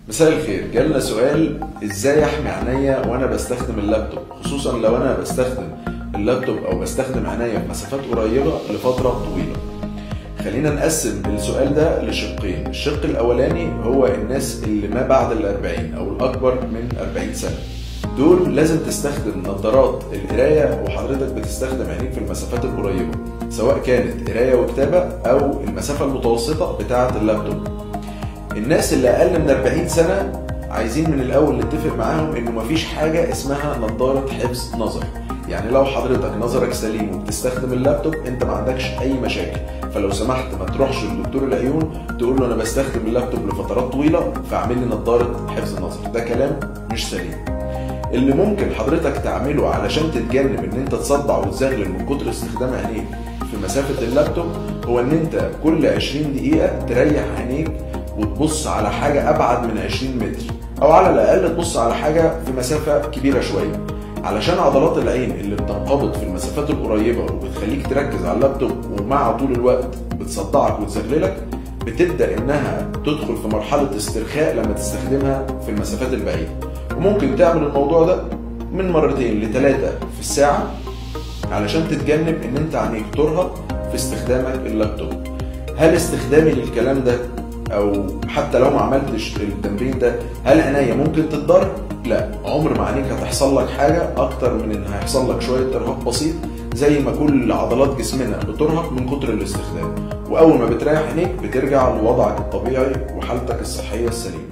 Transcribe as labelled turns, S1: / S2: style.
S1: مساء الخير جالنا سؤال ازاي احمي عينيا وانا بستخدم اللابتوب خصوصا لو انا بستخدم اللابتوب او بستخدم عينيا في مسافات قريبه لفتره طويله خلينا نقسم السؤال ده لشقين الشق الاولاني هو الناس اللي ما بعد الأربعين او الاكبر من 40 سنه دول لازم تستخدم نظارات القرايه وحضرتك بتستخدم عينيك في المسافات القريبه سواء كانت قرايه وكتابه او المسافه المتوسطه بتاعه اللابتوب الناس اللي اقل من 40 سنه عايزين من الاول نتفق معاهم انه مفيش حاجه اسمها نظاره حفظ نظر يعني لو حضرتك نظرك سليم وبتستخدم اللابتوب انت ما عندكش اي مشاكل فلو سمحت ما تروحش لدكتور العيون تقول له انا بستخدم اللابتوب لفترات طويله فاعمل لي نظاره حفظ نظر ده كلام مش سليم اللي ممكن حضرتك تعمله علشان تتجنب ان انت تصدع وتزغلل من كتر استخدام عينيك في مسافه اللابتوب هو ان انت كل 20 دقيقه تريح عينيك وتبص على حاجة أبعد من 20 متر أو على الأقل تبص على حاجة في مسافة كبيرة شوية علشان عضلات العين اللي بتنقبض في المسافات القريبة وبتخليك تركز على اللابتوب ومع طول الوقت بتصدعك وتزغللك بتبدأ إنها تدخل في مرحلة استرخاء لما تستخدمها في المسافات البعيدة وممكن تعمل الموضوع ده من مرتين لثلاثة في الساعة علشان تتجنب إن أنت عينيك ترهق في استخدامك اللابتوب هل استخدامي للكلام ده او حتى لو ما عملتش التمرين ده هل عينيا ممكن تتضر؟ لا عمر ما عينيك هتحصل لك حاجه اكتر من ان هيحصل لك شويه ارهاق بسيط زي ما كل عضلات جسمنا بترهق من كتر الاستخدام واول ما بتريح عينيك بترجع لوضعك الطبيعي وحالتك الصحيه السليمه